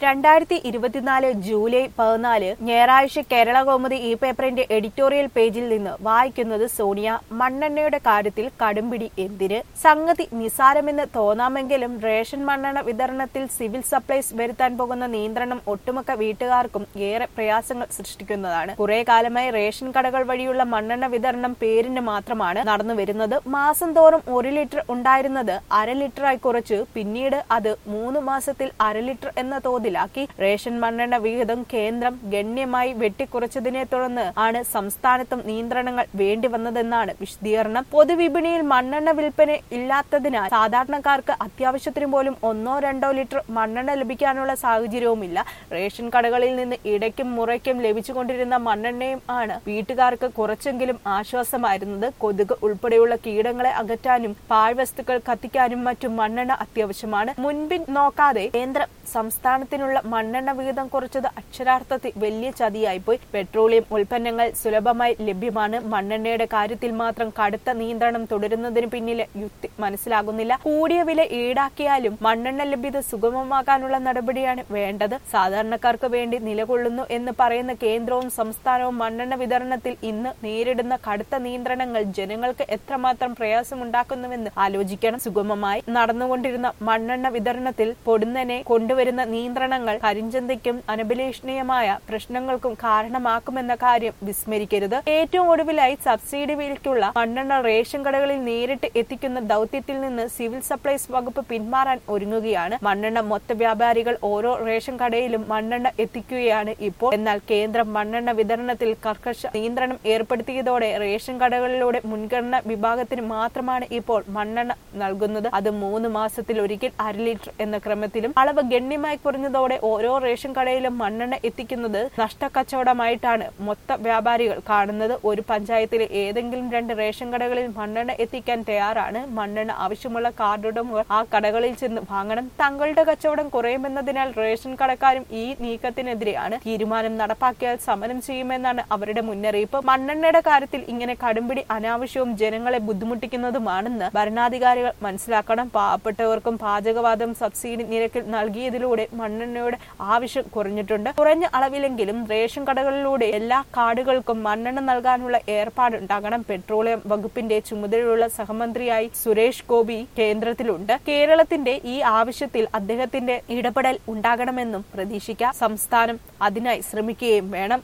രണ്ടായിരത്തി ഇരുപത്തിനാല് ജൂലൈ പതിനാല് ഞായറാഴ്ച കേരള കൗമുദി ഈ പേപ്പറിന്റെ എഡിറ്റോറിയൽ പേജിൽ നിന്ന് വായിക്കുന്നത് സോണിയ മണ്ണെണ്ണയുടെ കാര്യത്തിൽ കടുംപിടി എന്തിന് സംഗതി നിസാരമെന്ന് തോന്നാമെങ്കിലും റേഷൻ മണ്ണെണ്ണ വിതരണത്തിൽ സിവിൽ സപ്ലൈസ് വരുത്താൻ പോകുന്ന നിയന്ത്രണം ഒട്ടുമിക്ക വീട്ടുകാർക്കും ഏറെ പ്രയാസങ്ങൾ സൃഷ്ടിക്കുന്നതാണ് കുറെ കാലമായി റേഷൻ കടകൾ വഴിയുള്ള മണ്ണെണ്ണ വിതരണം പേരിന് മാത്രമാണ് നടന്നു വരുന്നത് മാസം തോറും ഒരു ലിറ്റർ ഉണ്ടായിരുന്നത് അര ലിറ്ററായി കുറച്ച് പിന്നീട് അത് മൂന്ന് മാസത്തിൽ അര ലിറ്റർ എന്ന തോതിലാക്കി റേഷൻ മണ്ണെണ്ണ വിഹിതം കേന്ദ്രം ഗണ്യമായി വെട്ടിക്കുറച്ചതിനെ തുടർന്ന് ആണ് സംസ്ഥാനത്തും നിയന്ത്രണങ്ങൾ വേണ്ടി വന്നതെന്നാണ് വിശദീകരണം പൊതുവിപണിയിൽ മണ്ണെണ്ണ വിൽപ്പന ഇല്ലാത്തതിനാൽ സാധാരണക്കാർക്ക് അത്യാവശ്യത്തിന് പോലും ഒന്നോ രണ്ടോ ലിറ്റർ മണ്ണെണ്ണ ലഭിക്കാനുള്ള സാഹചര്യവുമില്ല റേഷൻ കടകളിൽ നിന്ന് ഇടയ്ക്കും മുറയ്ക്കും ലഭിച്ചുകൊണ്ടിരുന്ന മണ്ണെണ്ണയും ആണ് വീട്ടുകാർക്ക് കുറച്ചെങ്കിലും ആശ്വാസമായിരുന്നത് കൊതുക് ഉൾപ്പെടെയുള്ള കീടങ്ങളെ അകറ്റാനും പാഴ്വസ്തുക്കൾ കത്തിക്കാനും മറ്റും മണ്ണെണ്ണ അത്യാവശ്യമാണ് മുൻപിൻ നോക്കാതെ കേന്ദ്രം സംസ്ഥാനത്തിനുള്ള മണ്ണെണ്ണ വിഹിതം കുറച്ചത് അക്ഷരാർത്ഥത്തിൽ വലിയ ചതിയായിപ്പോയി പെട്രോളിയം ഉൽപ്പന്നങ്ങൾ സുലഭമായി ലഭ്യമാണ് മണ്ണെണ്ണയുടെ കാര്യത്തിൽ മാത്രം കടുത്ത നിയന്ത്രണം തുടരുന്നതിന് പിന്നിലെ യുക്തി മനസ്സിലാകുന്നില്ല കൂടിയ വില ഈടാക്കിയാലും മണ്ണെണ്ണ ലഭ്യത സുഗമമാക്കാനുള്ള നടപടിയാണ് വേണ്ടത് സാധാരണക്കാർക്ക് വേണ്ടി നിലകൊള്ളുന്നു എന്ന് പറയുന്ന കേന്ദ്രവും സംസ്ഥാനവും മണ്ണെണ്ണ വിതരണത്തിൽ ഇന്ന് നേരിടുന്ന കടുത്ത നിയന്ത്രണങ്ങൾ ജനങ്ങൾക്ക് എത്രമാത്രം പ്രയാസമുണ്ടാക്കുന്നുവെന്ന് ആലോചിക്കണം സുഗമമായി നടന്നുകൊണ്ടിരുന്ന മണ്ണെണ്ണ വിതരണത്തിൽ പൊടുന്നനെ കൊണ്ടുവരുന്ന നിയന്ത്രണങ്ങൾ കരിഞ്ചന്തയ്ക്കും അനഭിലേഷണീയമായ പ്രശ്നങ്ങൾക്കും കാരണമാക്കുമെന്ന കാര്യം വിസ്മരിക്കരുത് ഏറ്റവും ഒടുവിലായി സബ്സിഡി വിലയ്ക്കുള്ള മണ്ണെണ്ണ റേഷൻ കടകളിൽ നേരിട്ട് എത്തിക്കുന്ന ദൗത്യത്തിൽ നിന്ന് സിവിൽ സപ്ലൈസ് വകുപ്പ് പിന്മാറാൻ ഒരുങ്ങുകയാണ് മണ്ണെണ്ണ മൊത്ത വ്യാപാരികൾ ഓരോ റേഷൻ കടയിലും മണ്ണെണ്ണ എത്തിക്കുകയാണ് ഇപ്പോൾ എന്നാൽ കേന്ദ്രം മണ്ണെണ്ണ വിതരണത്തിൽ കർക്കശ നിയന്ത്രണം ഏർപ്പെടുത്തിയതോടെ റേഷൻ കടകളിലൂടെ മുൻഗണന വിഭാഗത്തിന് മാത്രമാണ് ഇപ്പോൾ മണ്ണെണ്ണ നൽകുന്നത് അത് മൂന്ന് മാസത്തിൽ ഒരിക്കൽ അര ലിറ്റർ എന്ന ക്രമത്തിലും അളവ് ഗണ്യമായി കുറഞ്ഞതോടെ ഓരോ റേഷൻ കടയിലും മണ്ണെണ്ണ എത്തിക്കുന്നത് നഷ്ടക്കച്ചവടമായിട്ടാണ് മൊത്ത വ്യാപാരികൾ കാണുന്നത് ഒരു പഞ്ചായത്തിലെ ഏതെങ്കിലും രണ്ട് റേഷൻ കടകളിൽ മണ്ണെണ്ണ എത്തിക്കാൻ തയ്യാറാണ് മണ്ണെണ്ണ ആവശ്യമുള്ള കാർഡുടമകൾ ആ കടകളിൽ ചെന്ന് വാങ്ങണം തങ്ങളുടെ കച്ചവടം കുറയുമെന്നതിനാൽ റേഷൻ കടക്കാരും ഈ നീക്കത്തിനെതിരെയാണ് തീരുമാനം നടപ്പാക്കിയാൽ സമരം ചെയ്യുമെന്നാണ് അവരുടെ മുന്നറിയിപ്പ് മണ്ണെണ്ണയുടെ കാര്യത്തിൽ ഇങ്ങനെ കടുംപിടി അനാവശ്യവും ജനങ്ങളെ ബുദ്ധിമുട്ടിക്കുന്നതുമാണെന്ന് ഭരണാധികാരികൾ മനസ്സിലാക്കണം പാവപ്പെട്ടവർക്കും പാചകവാദം സബ്സിഡി നിരക്കിൽ നൽകിയതിലൂടെ മണ്ണെണ്ണയുടെ ആവശ്യം കുറഞ്ഞിട്ടുണ്ട് കുറഞ്ഞ അളവിലെങ്കിലും റേഷൻ കടകളിലൂടെ എല്ലാ കാർഡുകൾക്കും മണ്ണെണ്ണ നൽകാനുള്ള ഏർപ്പാടുണ്ടാകണം പെട്രോളിയം വകുപ്പിന്റെ ചുമതലയുള്ള സഹമന്ത്രിയായി സുരേഷ് ഗോപി കേന്ദ്രത്തിലുണ്ട് കേരളത്തിന്റെ ഈ ആവശ്യത്തിൽ അദ്ദേഹത്തിന്റെ ഇടപെടൽ ഉണ്ടാകണമെന്നും പ്രതീക്ഷിക്കാം സംസ്ഥാനം അതിനായി ശ്രമിക്കുകയും വേണം